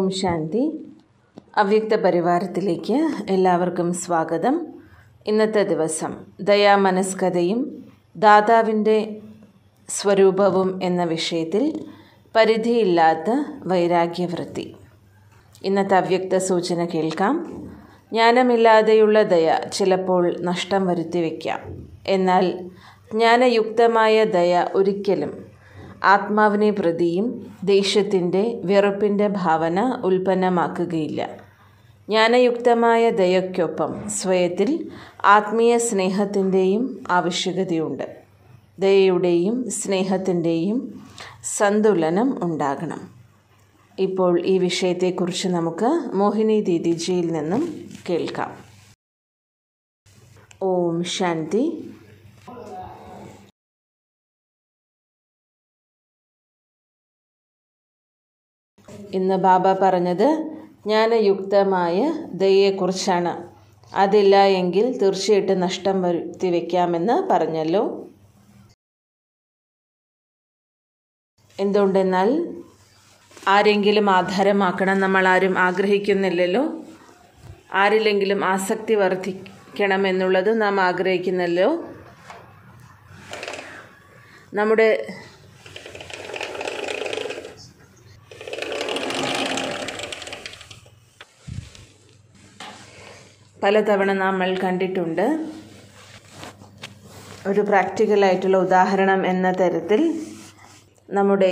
ഓം ശാന്തി അവ്യക്ത പരിവാരത്തിലേക്ക് എല്ലാവർക്കും സ്വാഗതം ഇന്നത്തെ ദിവസം ദയാമനസ്കതയും ദാതാവിൻ്റെ സ്വരൂപവും എന്ന വിഷയത്തിൽ പരിധിയില്ലാത്ത വൈരാഗ്യവൃത്തി ഇന്നത്തെ അവ്യക്ത സൂചന കേൾക്കാം ജ്ഞാനമില്ലാതെയുള്ള ദയ ചിലപ്പോൾ നഷ്ടം വരുത്തി വയ്ക്കാം എന്നാൽ ജ്ഞാനയുക്തമായ ദയ ഒരിക്കലും ആത്മാവിനെ പ്രതിയും ദേഷ്യത്തിൻ്റെ വെറുപ്പിൻ്റെ ഭാവന ഉൽപ്പന്നമാക്കുകയില്ല ജ്ഞാനയുക്തമായ ദയയ്ക്കൊപ്പം സ്വയത്തിൽ ആത്മീയ സ്നേഹത്തിൻ്റെയും ആവശ്യകതയുണ്ട് ദയയുടെയും സ്നേഹത്തിൻ്റെയും സന്തുലനം ഉണ്ടാകണം ഇപ്പോൾ ഈ വിഷയത്തെക്കുറിച്ച് നമുക്ക് മോഹിനി ദീദിജിയിൽ നിന്നും കേൾക്കാം ഓം ശാന്തി ഇന്ന് ബാബ പറഞ്ഞത് ജ്ഞാനയുക്തമായ ദയയെക്കുറിച്ചാണ് അതില്ല എങ്കിൽ തീർച്ചയായിട്ടും നഷ്ടം വരുത്തി വയ്ക്കാമെന്ന് പറഞ്ഞല്ലോ എന്തുകൊണ്ടെന്നാൽ ആരെങ്കിലും ആധാരമാക്കണം നമ്മൾ ആരും ആഗ്രഹിക്കുന്നില്ലല്ലോ ആരിലെങ്കിലും ആസക്തി വർദ്ധിക്കണമെന്നുള്ളത് നാം ആഗ്രഹിക്കുന്നല്ലോ നമ്മുടെ പലതവണ നമ്മൾ കണ്ടിട്ടുണ്ട് ഒരു പ്രാക്ടിക്കലായിട്ടുള്ള ഉദാഹരണം എന്ന തരത്തിൽ നമ്മുടെ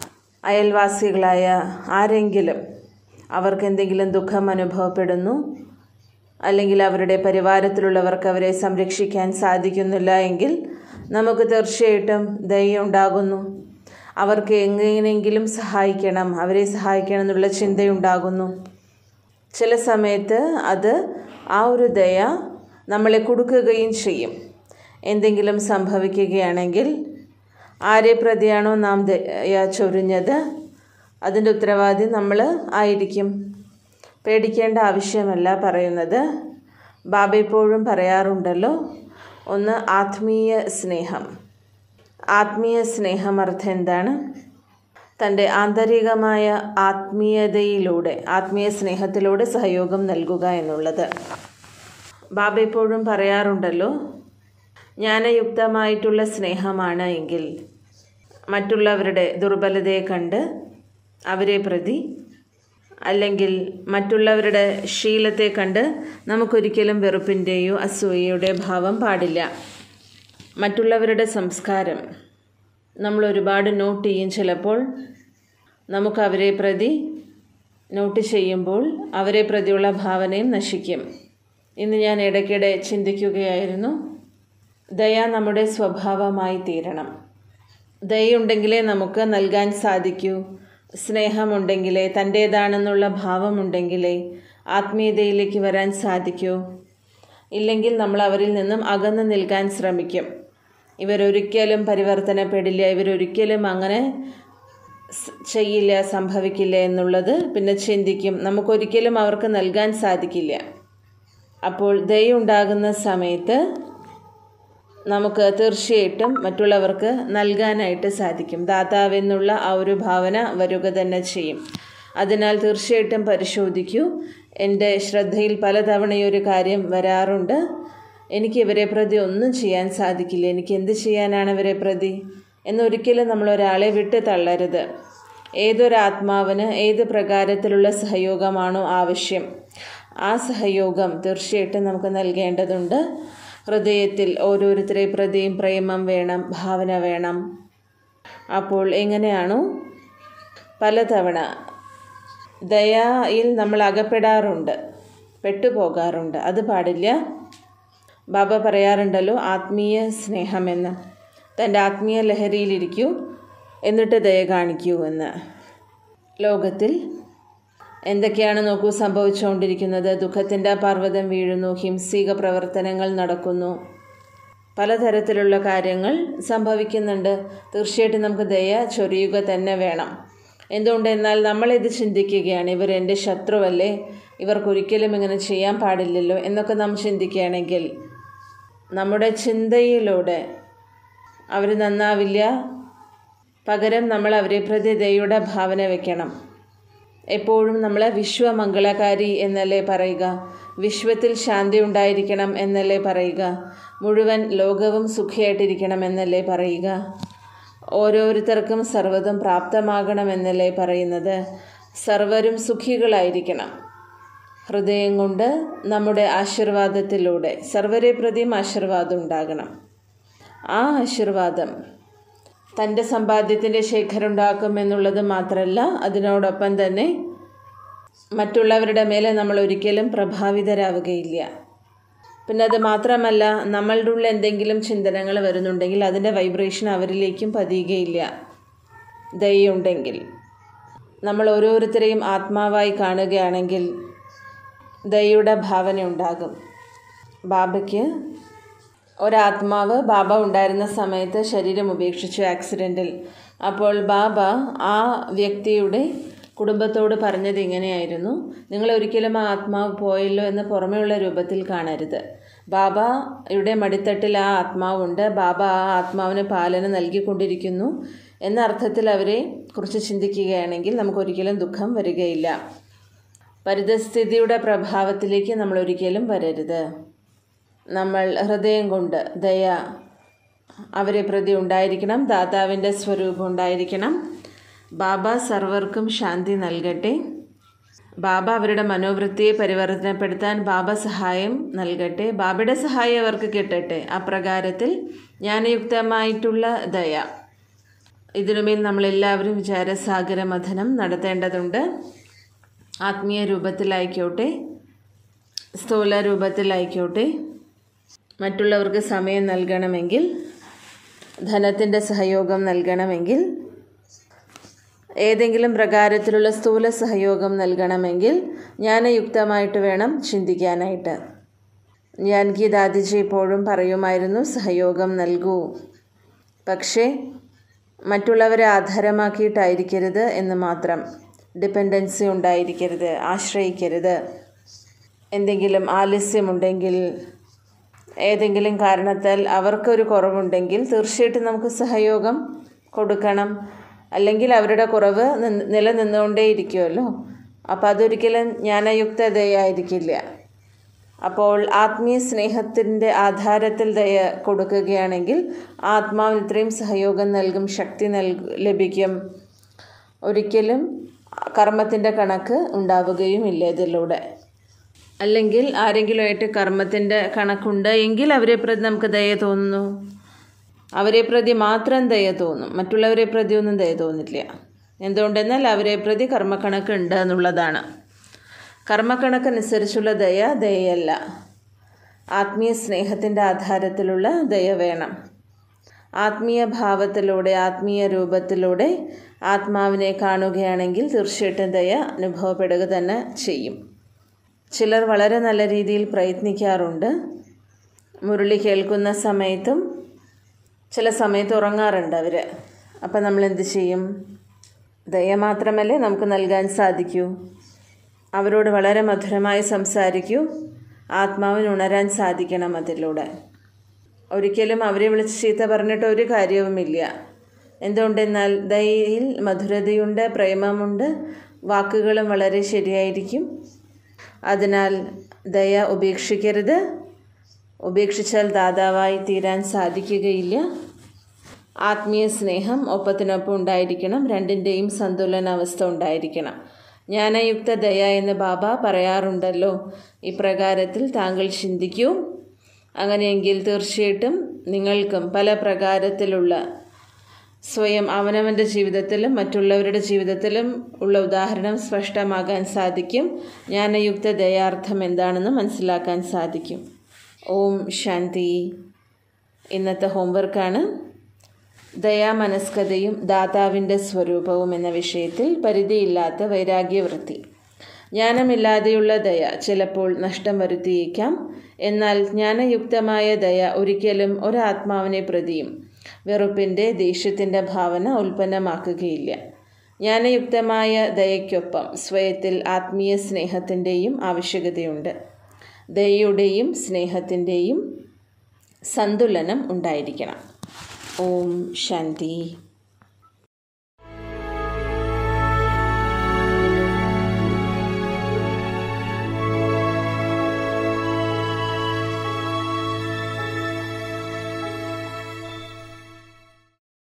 അയൽവാസികളായ ആരെങ്കിലും അവർക്ക് എന്തെങ്കിലും ദുഃഖം അനുഭവപ്പെടുന്നു അല്ലെങ്കിൽ അവരുടെ പരിവാരത്തിലുള്ളവർക്ക് അവരെ സംരക്ഷിക്കാൻ സാധിക്കുന്നില്ല എങ്കിൽ നമുക്ക് തീർച്ചയായിട്ടും ദയ ഉണ്ടാകുന്നു അവർക്ക് എങ്ങനെയെങ്കിലും സഹായിക്കണം അവരെ സഹായിക്കണം എന്നുള്ള ചിന്തയുണ്ടാകുന്നു ചില സമയത്ത് അത് ആ ഒരു ദയ നമ്മളെ കൊടുക്കുകയും ചെയ്യും എന്തെങ്കിലും സംഭവിക്കുകയാണെങ്കിൽ ആരെ പ്രതിയാണോ നാം ദയ ചൊരിഞ്ഞത് അതിൻ്റെ ഉത്തരവാദി നമ്മൾ ആയിരിക്കും പേടിക്കേണ്ട ആവശ്യമല്ല പറയുന്നത് ബാബ എപ്പോഴും പറയാറുണ്ടല്ലോ ഒന്ന് ആത്മീയ സ്നേഹം ആത്മീയ സ്നേഹം അർത്ഥം എന്താണ് തൻ്റെ ആന്തരികമായ ആത്മീയതയിലൂടെ ആത്മീയ സ്നേഹത്തിലൂടെ സഹയോഗം നൽകുക എന്നുള്ളത് ബാബ എപ്പോഴും പറയാറുണ്ടല്ലോ ജ്ഞാനയുക്തമായിട്ടുള്ള സ്നേഹമാണ് എങ്കിൽ മറ്റുള്ളവരുടെ ദുർബലതയെ കണ്ട് അവരെ പ്രതി അല്ലെങ്കിൽ മറ്റുള്ളവരുടെ ശീലത്തെ കണ്ട് നമുക്കൊരിക്കലും വെറുപ്പിൻ്റെയോ അസൂയയുടെ ഭാവം പാടില്ല മറ്റുള്ളവരുടെ സംസ്കാരം നമ്മൾ ഒരുപാട് നോട്ട് ചെയ്യും ചിലപ്പോൾ നമുക്ക് അവരെ പ്രതി നോട്ട് ചെയ്യുമ്പോൾ അവരെ പ്രതിയുള്ള ഭാവനയും നശിക്കും ഇന്ന് ഞാൻ ഇടയ്ക്കിടെ ചിന്തിക്കുകയായിരുന്നു ദയ നമ്മുടെ സ്വഭാവമായി തീരണം ദയുണ്ടെങ്കിലേ നമുക്ക് നൽകാൻ സാധിക്കൂ സ്നേഹമുണ്ടെങ്കിലേ തൻ്റേതാണെന്നുള്ള ഭാവമുണ്ടെങ്കിലേ ആത്മീയതയിലേക്ക് വരാൻ സാധിക്കൂ ഇല്ലെങ്കിൽ നമ്മൾ അവരിൽ നിന്നും അകന്നു നിൽക്കാൻ ശ്രമിക്കും ഇവരൊരിക്കലും പരിവർത്തനപ്പെടില്ല ഇവരൊരിക്കലും അങ്ങനെ ചെയ്യില്ല സംഭവിക്കില്ല എന്നുള്ളത് പിന്നെ ചിന്തിക്കും നമുക്കൊരിക്കലും അവർക്ക് നൽകാൻ സാധിക്കില്ല അപ്പോൾ ദയുണ്ടാകുന്ന സമയത്ത് നമുക്ക് തീർച്ചയായിട്ടും മറ്റുള്ളവർക്ക് നൽകാനായിട്ട് സാധിക്കും ദാതാവെന്നുള്ള ആ ഒരു ഭാവന വരിക തന്നെ ചെയ്യും അതിനാൽ തീർച്ചയായിട്ടും പരിശോധിക്കൂ എൻ്റെ ശ്രദ്ധയിൽ പലതവണ ഈ ഒരു കാര്യം വരാറുണ്ട് എനിക്ക് ഇവരെ പ്രതി ഒന്നും ചെയ്യാൻ സാധിക്കില്ല എനിക്ക് എന്ത് ചെയ്യാനാണ് ഇവരെ പ്രതി എന്നൊരിക്കലും നമ്മൾ ഒരാളെ വിട്ട് തള്ളരുത് ഏതൊരാത്മാവിന് ഏത് പ്രകാരത്തിലുള്ള സഹയോഗമാണോ ആവശ്യം ആ സഹയോഗം തീർച്ചയായിട്ടും നമുക്ക് നൽകേണ്ടതുണ്ട് ഹൃദയത്തിൽ ഓരോരുത്തരെ പ്രതിയും പ്രേമം വേണം ഭാവന വേണം അപ്പോൾ എങ്ങനെയാണോ പലതവണ ദയയിൽ നമ്മൾ അകപ്പെടാറുണ്ട് പെട്ടുപോകാറുണ്ട് അത് പാടില്ല ബാബ പറയാറുണ്ടല്ലോ ആത്മീയ സ്നേഹമെന്ന് തൻ്റെ ആത്മീയ ലഹരിയിലിരിക്കൂ എന്നിട്ട് ദയ കാണിക്കൂ എന്ന് ലോകത്തിൽ എന്തൊക്കെയാണ് നോക്കൂ സംഭവിച്ചുകൊണ്ടിരിക്കുന്നത് ദുഃഖത്തിൻ്റെ പർവ്വതം വീഴുന്നു ഹിംസിക പ്രവർത്തനങ്ങൾ നടക്കുന്നു പലതരത്തിലുള്ള കാര്യങ്ങൾ സംഭവിക്കുന്നുണ്ട് തീർച്ചയായിട്ടും നമുക്ക് ദയ ചൊരിയുക തന്നെ വേണം എന്തുകൊണ്ടെന്നാൽ നമ്മളിത് ചിന്തിക്കുകയാണ് ഇവർ എൻ്റെ ശത്രുവല്ലേ ഇവർക്കൊരിക്കലും ഇങ്ങനെ ചെയ്യാൻ പാടില്ലല്ലോ എന്നൊക്കെ നാം ചിന്തിക്കുകയാണെങ്കിൽ നമ്മുടെ ചിന്തയിലൂടെ അവർ നന്നാവില്ല പകരം നമ്മൾ അവരെ പ്രതി ദയയുടെ ഭാവന വെക്കണം എപ്പോഴും നമ്മൾ വിശ്വമംഗളകാരി എന്നല്ലേ പറയുക വിശ്വത്തിൽ ശാന്തി ഉണ്ടായിരിക്കണം എന്നല്ലേ പറയുക മുഴുവൻ ലോകവും സുഖിയായിട്ടിരിക്കണം എന്നല്ലേ പറയുക ഓരോരുത്തർക്കും സർവ്വതും പ്രാപ്തമാകണമെന്നല്ലേ പറയുന്നത് സർവരും സുഖികളായിരിക്കണം ഹൃദയം കൊണ്ട് നമ്മുടെ ആശീർവാദത്തിലൂടെ സർവരെ പ്രതിയും ആശീർവാദം ഉണ്ടാകണം ആ ആശീർവാദം തൻ്റെ സമ്പാദ്യത്തിൻ്റെ ശേഖരം ഉണ്ടാക്കുമെന്നുള്ളത് മാത്രമല്ല അതിനോടൊപ്പം തന്നെ മറ്റുള്ളവരുടെ മേലെ നമ്മൾ ഒരിക്കലും പ്രഭാവിതരാവുകയില്ല പിന്നെ അത് മാത്രമല്ല നമ്മളുടെ ഉള്ളിൽ എന്തെങ്കിലും ചിന്തനങ്ങൾ വരുന്നുണ്ടെങ്കിൽ അതിൻ്റെ വൈബ്രേഷൻ അവരിലേക്കും പതിയുകയില്ല ദയുണ്ടെങ്കിൽ നമ്മൾ ഓരോരുത്തരെയും ആത്മാവായി കാണുകയാണെങ്കിൽ ദയയുടെ ഭാവന ഉണ്ടാകും ബാബയ്ക്ക് ഒരാത്മാവ് ബാബ ഉണ്ടായിരുന്ന സമയത്ത് ശരീരം ഉപേക്ഷിച്ചു ആക്സിഡൻറ്റിൽ അപ്പോൾ ബാബ ആ വ്യക്തിയുടെ കുടുംബത്തോട് പറഞ്ഞത് ഇങ്ങനെയായിരുന്നു നിങ്ങൾ ഒരിക്കലും ആ ആത്മാവ് പോയല്ലോ എന്ന് പുറമെയുള്ള രൂപത്തിൽ കാണരുത് ബാബയുടെ മടിത്തട്ടിൽ ആ ആത്മാവുണ്ട് ബാബ ആ ആത്മാവിന് പാലന നൽകിക്കൊണ്ടിരിക്കുന്നു എന്ന അർത്ഥത്തിൽ അവരെ കുറിച്ച് ചിന്തിക്കുകയാണെങ്കിൽ നമുക്കൊരിക്കലും ദുഃഖം വരികയില്ല പരിതസ്ഥിതിയുടെ പ്രഭാവത്തിലേക്ക് നമ്മൾ ഒരിക്കലും വരരുത് നമ്മൾ ഹൃദയം കൊണ്ട് ദയ അവരെ പ്രതി ഉണ്ടായിരിക്കണം ദാതാവിൻ്റെ സ്വരൂപം ഉണ്ടായിരിക്കണം ബാബ സർവർക്കും ശാന്തി നൽകട്ടെ ബാബ അവരുടെ മനോവൃത്തിയെ പരിവർത്തനപ്പെടുത്താൻ ബാബ സഹായം നൽകട്ടെ ബാബയുടെ സഹായം അവർക്ക് കിട്ടട്ടെ അപ്രകാരത്തിൽ ജ്ഞാനയുക്തമായിട്ടുള്ള ദയ ഇതിനുമേൽ നമ്മളെല്ലാവരും വിചാരസാഗര മഥനം നടത്തേണ്ടതുണ്ട് ആത്മീയ രൂപത്തിലായിക്കോട്ടെ സ്ഥൂല രൂപത്തിലായിക്കോട്ടെ മറ്റുള്ളവർക്ക് സമയം നൽകണമെങ്കിൽ ധനത്തിൻ്റെ സഹയോഗം നൽകണമെങ്കിൽ ഏതെങ്കിലും പ്രകാരത്തിലുള്ള സ്ഥൂല സഹയോഗം നൽകണമെങ്കിൽ ജ്ഞാനയുക്തമായിട്ട് വേണം ചിന്തിക്കാനായിട്ട് ജാൻകി ദാദിജി എപ്പോഴും പറയുമായിരുന്നു സഹയോഗം നൽകൂ പക്ഷേ മറ്റുള്ളവരെ ആധാരമാക്കിയിട്ടായിരിക്കരുത് എന്ന് മാത്രം ഡിപ്പെൻഡൻസി ഉണ്ടായിരിക്കരുത് ആശ്രയിക്കരുത് എന്തെങ്കിലും ആലസ്യമുണ്ടെങ്കിൽ ഏതെങ്കിലും കാരണത്താൽ അവർക്കൊരു കുറവുണ്ടെങ്കിൽ തീർച്ചയായിട്ടും നമുക്ക് സഹയോഗം കൊടുക്കണം അല്ലെങ്കിൽ അവരുടെ കുറവ് നിലനിന്നുകൊണ്ടേയിരിക്കുമല്ലോ അപ്പോൾ അതൊരിക്കലും ജ്ഞാനയുക്തതയായിരിക്കില്ല അപ്പോൾ ആത്മീയ സ്നേഹത്തിൻ്റെ ആധാരത്തിൽ ദയ കൊടുക്കുകയാണെങ്കിൽ ആത്മാവിന് ഇത്രയും സഹയോഗം നൽകും ശക്തി നൽകും ലഭിക്കും ഒരിക്കലും കർമ്മത്തിൻ്റെ കണക്ക് ഉണ്ടാവുകയും ഇല്ല ഇതിലൂടെ അല്ലെങ്കിൽ ആരെങ്കിലുമായിട്ട് കർമ്മത്തിൻ്റെ കണക്കുണ്ട് എങ്കിൽ അവരെ പ്രതി നമുക്ക് ദയ തോന്നുന്നു അവരെ പ്രതി മാത്രം ദയ തോന്നും മറ്റുള്ളവരെ പ്രതി ഒന്നും ദയ തോന്നില്ല എന്തുകൊണ്ടെന്നാൽ അവരെ പ്രതി കർമ്മക്കണക്ക് ഉണ്ട് എന്നുള്ളതാണ് കർമ്മക്കണക്കനുസരിച്ചുള്ള ദയ ദയയല്ല ആത്മീയ സ്നേഹത്തിൻ്റെ ആധാരത്തിലുള്ള ദയ വേണം ആത്മീയ ഭാവത്തിലൂടെ ആത്മീയ രൂപത്തിലൂടെ ആത്മാവിനെ കാണുകയാണെങ്കിൽ തീർച്ചയായിട്ടും ദയ അനുഭവപ്പെടുക തന്നെ ചെയ്യും ചിലർ വളരെ നല്ല രീതിയിൽ പ്രയത്നിക്കാറുണ്ട് മുരളി കേൾക്കുന്ന സമയത്തും ചില സമയത്ത് ഉറങ്ങാറുണ്ട് അവർ അപ്പം നമ്മൾ എന്ത് ചെയ്യും ദയ മാത്രമല്ലേ നമുക്ക് നൽകാൻ സാധിക്കൂ അവരോട് വളരെ മധുരമായി സംസാരിക്കൂ ആത്മാവിന് ഉണരാൻ സാധിക്കണം അതിലൂടെ ഒരിക്കലും അവരെ വിളിച്ച് ചീത്ത പറഞ്ഞിട്ട് ഒരു കാര്യവുമില്ല എന്തുകൊണ്ടെന്നാൽ ദയയിൽ മധുരതയുണ്ട് പ്രേമമുണ്ട് വാക്കുകളും വളരെ ശരിയായിരിക്കും അതിനാൽ ദയ ഉപേക്ഷിക്കരുത് ഉപേക്ഷിച്ചാൽ ദാതാവായി തീരാൻ സാധിക്കുകയില്ല ആത്മീയ സ്നേഹം ഒപ്പത്തിനൊപ്പം ഉണ്ടായിരിക്കണം രണ്ടിൻ്റെയും സന്തുലനാവസ്ഥ ഉണ്ടായിരിക്കണം ജ്ഞാനയുക്ത ദയ എന്ന് ബാബ പറയാറുണ്ടല്ലോ ഇപ്രകാരത്തിൽ താങ്കൾ ചിന്തിക്കൂ അങ്ങനെയെങ്കിൽ തീർച്ചയായിട്ടും നിങ്ങൾക്കും പല പ്രകാരത്തിലുള്ള സ്വയം അവനവൻ്റെ ജീവിതത്തിലും മറ്റുള്ളവരുടെ ജീവിതത്തിലും ഉള്ള ഉദാഹരണം സ്പഷ്ടമാകാൻ സാധിക്കും ജ്ഞാനയുക്ത ദയാർത്ഥം എന്താണെന്ന് മനസ്സിലാക്കാൻ സാധിക്കും ഓം ശാന്തി ഇന്നത്തെ ഹോംവർക്കാണ് ദയാമനസ്കതയും ദാതാവിൻ്റെ സ്വരൂപവും എന്ന വിഷയത്തിൽ പരിധിയില്ലാത്ത വൈരാഗ്യവൃത്തി ജ്ഞാനമില്ലാതെയുള്ള ദയ ചിലപ്പോൾ നഷ്ടം വരുത്തിയേക്കാം എന്നാൽ ജ്ഞാനയുക്തമായ ദയ ഒരിക്കലും ഒരാത്മാവിനെ പ്രതിയും വെറുപ്പിൻ്റെ ദേഷ്യത്തിൻ്റെ ഭാവന ഉൽപ്പന്നമാക്കുകയില്ല ജ്ഞാനയുക്തമായ ദയയ്ക്കൊപ്പം സ്വയത്തിൽ ആത്മീയ സ്നേഹത്തിൻ്റെയും ആവശ്യകതയുണ്ട് ദയയുടെയും സ്നേഹത്തിൻ്റെയും സന്തുലനം ഉണ്ടായിരിക്കണം ഓം ശാന്തി